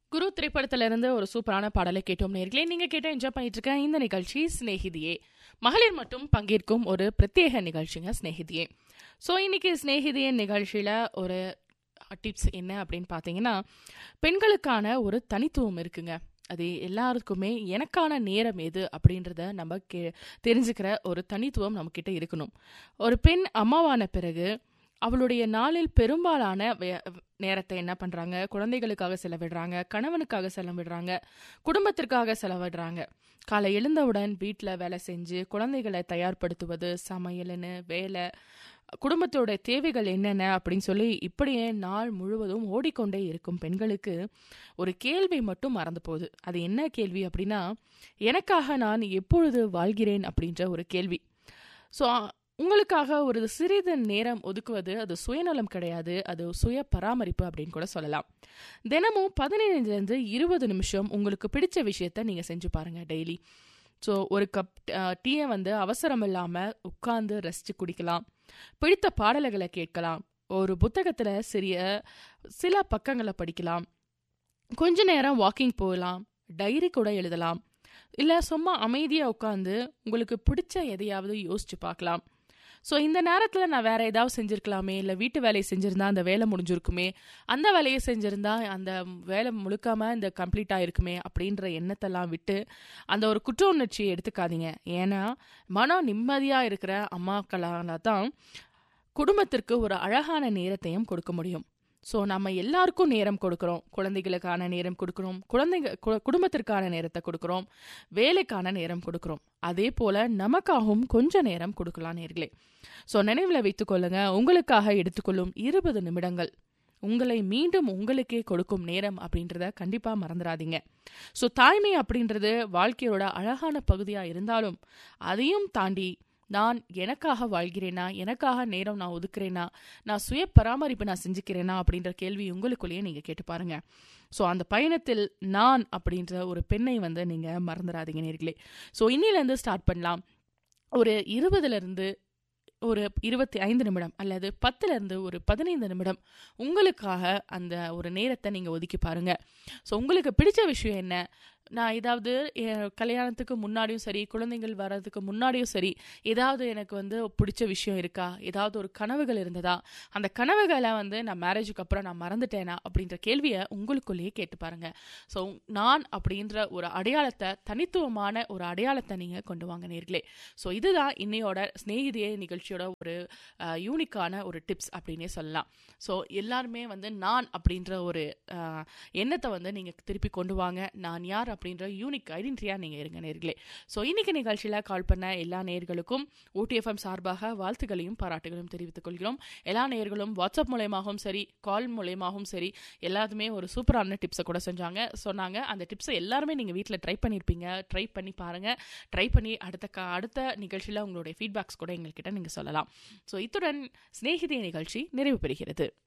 குரு திரைப்படத்துல இருந்து ஒரு சூப்பரான பாடலை கேட்டோம் நேர்களே நீங்க கேட்ட என்ஜாய் பண்ணிட்டு இருக்க இந்த நிகழ்ச்சி சிநேகிதியே மகளிர் மட்டும் பங்கேற்கும் ஒரு பிரத்யேக நிகழ்ச்சிங்க சிநேகிதியே ஸோ இன்னைக்கு சிநேகிதியே நிகழ்ச்சியில ஒரு டிப்ஸ் என்ன அப்படின்னு பார்த்தீங்கன்னா பெண்களுக்கான ஒரு தனித்துவம் இருக்குங்க அது எல்லாருக்குமே எனக்கான நேரம் எது அப்படின்றத நம்ம கே தெரிஞ்சுக்கிற ஒரு தனித்துவம் நம்மக்கிட்ட இருக்கணும் ஒரு பெண் அம்மாவான பிறகு அவளுடைய நாளில் பெரும்பாலான வே- நேரத்தை என்ன பண்றாங்க குழந்தைகளுக்காக செலவிடுறாங்க கணவனுக்காக செலவிடுறாங்க குடும்பத்திற்காக செலவிடுறாங்க காலை எழுந்தவுடன் வீட்டில் வேலை செஞ்சு குழந்தைகளை தயார்படுத்துவது சமையல்னு வேலை குடும்பத்தோட தேவைகள் என்னென்ன அப்படின்னு சொல்லி இப்படியே நாள் முழுவதும் ஓடிக்கொண்டே இருக்கும் பெண்களுக்கு ஒரு கேள்வி மட்டும் மறந்து போகுது அது என்ன கேள்வி அப்படின்னா எனக்காக நான் எப்பொழுது வாழ்கிறேன் அப்படின்ற ஒரு கேள்வி ஸோ உங்களுக்காக ஒரு சிறிது நேரம் ஒதுக்குவது அது சுயநலம் கிடையாது அது சுய பராமரிப்பு அப்படின்னு கூட சொல்லலாம் தினமும் பதினைஞ்சுலேருந்து இருபது நிமிஷம் உங்களுக்கு பிடிச்ச விஷயத்த நீங்கள் செஞ்சு பாருங்க டெய்லி ஸோ ஒரு கப் டீயை வந்து அவசரம் இல்லாமல் உட்கார்ந்து ரசித்து குடிக்கலாம் பிடித்த பாடல்களை கேட்கலாம் ஒரு புத்தகத்தில் சிறிய சில பக்கங்களை படிக்கலாம் கொஞ்ச நேரம் வாக்கிங் போகலாம் டைரி கூட எழுதலாம் இல்லை சும்மா அமைதியாக உட்காந்து உங்களுக்கு பிடிச்ச எதையாவது யோசிச்சு பார்க்கலாம் ஸோ இந்த நேரத்தில் நான் வேற ஏதாவது செஞ்சிருக்கலாமே இல்லை வீட்டு வேலையை செஞ்சிருந்தா அந்த வேலை முடிஞ்சிருக்குமே அந்த வேலையை செஞ்சிருந்தா அந்த வேலை முழுக்காம இந்த கம்ப்ளீட் ஆயிருக்குமே அப்படின்ற எண்ணத்தெல்லாம் விட்டு அந்த ஒரு குற்ற உணர்ச்சியை எடுத்துக்காதீங்க ஏன்னா மனம் நிம்மதியாக இருக்கிற அம்மாக்களால தான் குடும்பத்திற்கு ஒரு அழகான நேரத்தையும் கொடுக்க முடியும் ஸோ நம்ம எல்லாருக்கும் நேரம் கொடுக்குறோம் குழந்தைகளுக்கான நேரம் கொடுக்குறோம் குழந்தைங்க கு- குடும்பத்திற்கான நேரத்தை கொடுக்குறோம் வேலைக்கான நேரம் கொடுக்குறோம் அதே போல நமக்காகவும் கொஞ்ச நேரம் கொடுக்கலாம் நேர்களே ஸோ நினைவில் வைத்துக்கொள்ளுங்க உங்களுக்காக எடுத்துக்கொள்ளும் இருபது நிமிடங்கள் உங்களை மீண்டும் உங்களுக்கே கொடுக்கும் நேரம் அப்படின்றத கண்டிப்பா மறந்துடாதீங்க ஸோ தாய்மை அப்படின்றது வாழ்க்கையோட அழகான பகுதியா இருந்தாலும் அதையும் தாண்டி நான் எனக்காக வாழ்கிறேனா எனக்காக நேரம் நான் ஒதுக்குறேனா நான் சுய பராமரிப்பு நான் செஞ்சுக்கிறேனா அப்படின்ற கேள்வி உங்களுக்குள்ளேயே நீங்க கேட்டு பாருங்க ஸோ அந்த பயணத்தில் நான் அப்படின்ற ஒரு பெண்ணை வந்து நீங்க மறந்துடாதீங்க நேர்களே ஸோ இன்னிலேருந்து ஸ்டார்ட் பண்ணலாம் ஒரு இருபதுல இருந்து ஒரு இருபத்தி ஐந்து நிமிடம் அல்லது பத்துல இருந்து ஒரு பதினைந்து நிமிடம் உங்களுக்காக அந்த ஒரு நேரத்தை நீங்க ஒதுக்கி பாருங்க ஸோ உங்களுக்கு பிடிச்ச விஷயம் என்ன நான் ஏதாவது என் கல்யாணத்துக்கு முன்னாடியும் சரி குழந்தைகள் வர்றதுக்கு முன்னாடியும் சரி ஏதாவது எனக்கு வந்து பிடிச்ச விஷயம் இருக்கா ஏதாவது ஒரு கனவுகள் இருந்ததா அந்த கனவுகளை வந்து நான் மேரேஜுக்கு அப்புறம் நான் மறந்துட்டேனா அப்படின்ற கேள்வியை உங்களுக்குள்ளேயே கேட்டு பாருங்க ஸோ நான் அப்படின்ற ஒரு அடையாளத்தை தனித்துவமான ஒரு அடையாளத்தை நீங்க கொண்டு வாங்க நேர்களே ஸோ இதுதான் இன்னையோட ஸ்நேகிதியே நிகழ்ச்சியோட ஒரு யூனிக்கான ஒரு டிப்ஸ் அப்படின்னே சொல்லலாம் ஸோ எல்லாருமே வந்து நான் அப்படின்ற ஒரு அஹ், எண்ணத்தை வந்து நீங்கள் திருப்பி கொண்டு வாங்க நான் யார் அப்படின்ற யூனிக் ஐடென்டிட்டியாக நீங்கள் இருங்க நேர்களே ஸோ இன்னைக்கு நிகழ்ச்சியில் கால் பண்ண எல்லா நேர்களுக்கும் ஓடிஎஃப்எம் சார்பாக வாழ்த்துக்களையும் பாராட்டுகளையும் தெரிவித்துக் கொள்கிறோம் எல்லா நேர்களும் வாட்ஸ்அப் மூலயமாகவும் சரி கால் மூலயமாகவும் சரி எல்லாத்துமே ஒரு சூப்பரான டிப்ஸை கூட செஞ்சாங்க சொன்னாங்க அந்த டிப்ஸை எல்லாருமே நீங்கள் வீட்டில் ட்ரை பண்ணியிருப்பீங்க ட்ரை பண்ணி பாருங்கள் ட்ரை பண்ணி அடுத்த கா அடுத்த நிகழ்ச்சியில் உங்களுடைய ஃபீட்பேக்ஸ் கூட எங்கள்கிட்ட நீங்கள் சொல்லலாம் ஸோ இத்துடன் சிநேகிதிய நிகழ்ச்சி நிறைவு பெறுகிறது